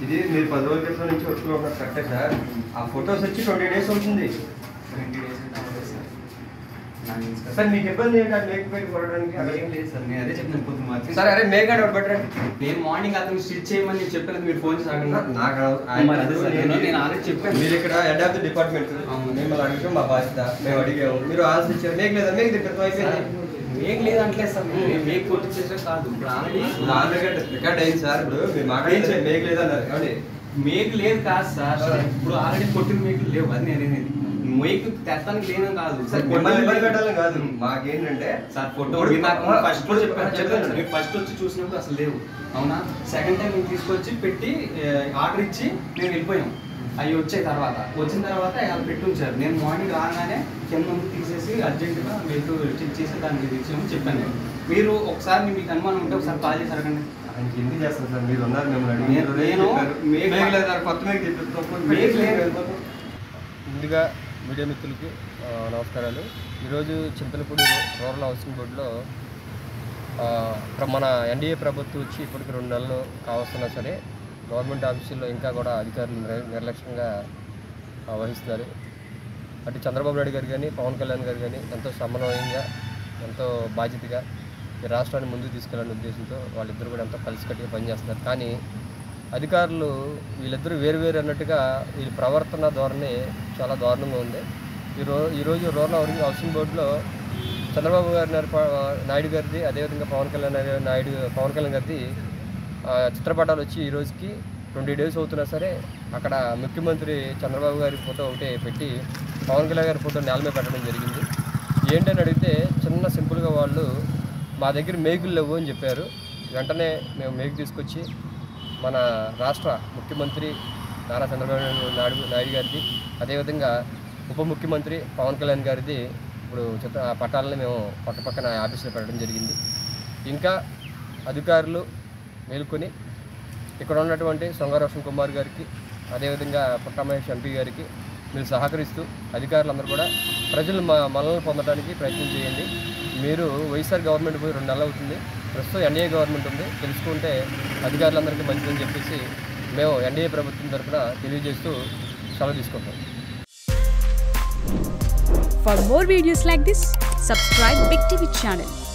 ఇది మీరు పది రోజుల క్రితం నుంచి వచ్చుకున్నారు కరెక్టే సార్ ఆ ఫొటోస్ వచ్చి ట్వంటీ డేస్ అవుతుంది ట్వంటీ డేస్ అంటే అవ్వదు సార్ నాకు తెలుసు కదా. సార్ మీకు ఇబ్బంది ఏంటి ఆ మేక్ పెట్టి కొట్టడానికి ఏం లేదు సార్ నేను అదే చెప్తాను పొద్దున్న మార్చి సార్ అరే మేక్ ఆడ పెట్టండి నేను మార్నింగ్ అతను స్టిచ్ చేయమని నేను చెప్పలేదు మీరు ఫోన్ చేసి అడగండి నాకు మరి అదే సార్ నేను నేను ఆల్రెడీ చెప్పాను మీరు ఇక్కడ హెడ్ ఆఫ్ ది డిపార్ట్మెంట్ అవును. మిమ్మల్ని అడిగాం మా బాధ్యత మేము అడిగాము మీరు ఆన్సర్ ఇచ్చారు మేక్ లేదా మేక్ దిక్కడం అయిపోయింది మేక్ లేదు అంటలేదు సార్ నేను మేక్ కొట్టించేసే కాదు ఇప్పుడు ఆల్రెడీ రికార్డ్ అయింది సార్ ఇప్పుడు మీరు మాట్లాడించారు మేక్ లేదన్నారు కాబట్టి మేక్ లేదు కాదు సార్ ఇప్పుడు ఆల్రెడీ కొట్టిన మేక్ లేవు అది నేను అనేది మేక్ తెస్తానికి లేదని కాదు సార్ మిమ్మల్ని ఇబ్బంది పెట్టాలని కాదు మాకేంటంటే సార్ ఫోటో ఇప్పుడు ఫస్ట్ ఇప్పుడు చెప్పాను చెప్పాను సార్. మీరు ఫస్ట్ వచ్చి చూసినప్పుడు అసలు లేవు అవునా సెకండ్ టైం నేను తీసుకొచ్చి పెట్టి ఆర్డర్ ఇచ్చి నేను వెళ్ళిపోయాం అవి వచ్చాయి తర్వాత వచ్చిన తర్వాత వాళ్ళు పెట్టి ఉంచారు నేను మార్నింగ్ రాగానే కింద నుండి తీసేసి అర్జెంటుగా మీకు చెక్ చేసి దాన్ని మీరు ఇచ్చామని చెప్పాను నేను మీరు ఒకసారి మీకు అనుమానం ఉంటే ఒకసారి కాల్ చేసి అడగండి ఆయనకి ఎందుకు చేస్తాను సార్ మీరు ఉన్నారు మిమ్మల్ని నేను- అడిగి నేను మేక్ మేక్ లేదా కొత్త మేక్ తెప్పిస్తాం మేక్ లేదు. ముందుగా మీడియా మిత్రులకి ఆ, నమస్కారాలు ఈరోజు చింతలపూడి రూరల్ హౌసింగ్ బోర్డులో ఆ, ప్ర- మన ఎన్డీఏ ప్రభుత్వం వచ్చి ఇప్పటికి రెండు నెలలు కావస్తున్నా సరే గవర్నమెంట్ ఆఫీసుల్లో ఇంకా కూడా అధికారులు నిర్- నిర్లక్ష్యంగా ఆ, వహిస్తున్నారు అటు చంద్రబాబు నాయుడు గారు కానీ పవన్ కళ్యాణ్ గారు కానీ ఎంతో సమన్వయంగా ఎంతో బాధ్యతగా ఈ రాష్ట్రాన్ని ముందుకు తీసుకెళ్లాలనే ఉద్దేశంతో వాళ్ళిద్దరు కూడా ఎంతో కలిసికట్టుగా పనిచేస్తున్నారు కానీ అధికారులు వీళ్ళిద్దరూ వేరు వేరు అన్నట్టుగా వీళ్ళ ప్రవర్తన ధోరణి చాలా దారుణంగా ఉంది ఈరో ఈరోజు రూరల్ హౌసింగ్ హౌసింగ్ బోర్డులో చంద్రబాబు గారి నరప- నాయుడు గారిది అదేవిధంగా పవన్ కళ్యాణ్ గారి- నాయుడు పవన్ కళ్యాణ్ గారిది ఆ, చిత్రపటాలు వచ్చి ఈ రోజుకి ట్వంటీ డేస్ అవుతున్నా సరే అక్కడ ముఖ్యమంత్రి చంద్రబాబు గారి ఫోటో ఒకటే పెట్టి పవన్ కళ్యాణ్ గారి ఫోటో నేల మీద పెట్టడం జరిగింది ఏంటని అడిగితే చిన్న సింపుల్గా వాళ్ళు మా దగ్గర మేకులు లేవు అని చెప్పారు వెంటనే మేము మేకు తీసుకొచ్చి మన రాష్ట్ర ముఖ్యమంత్రి నారా చంద్రబాబు నాయుడు నాయుడు నాయుడు గారిది అదేవిధంగా ఉప ముఖ్యమంత్రి పవన్ కళ్యాణ్ గారిది ఇప్పుడు చిత్ర ఆ పట్టాలని మేము పక్క పక్కన ఆఫీసులో పెట్టడం జరిగింది ఇంకా అధికారులు మేల్కొని ఇక్కడ ఉన్నటువంటి సొంగరోషన్ కుమార్ గారికి అదేవిధంగా పుట్టమహేష్ ఎంపీ గారికి మీరు సహకరిస్తూ అధికారులందరూ కూడా ప్రజలు మా మనల్ని పొందడానికి ప్రయత్నం చేయండి మీరు వైఎస్ఆర్ గవర్నమెంట్ పోయి రెండు నెలలు అవుతుంది ప్రస్తుతం ఎన్డీఏ గవర్నమెంట్ ఉంది తెలుసుకుంటే అధికారులందరికీ మంచిదని చెప్పేసి మేము ఎన్డీఏ ప్రభుత్వం తరఫున తెలియజేస్తూ సెలవు తీసుకుంటాం For more videos like this, subscribe Big TV channel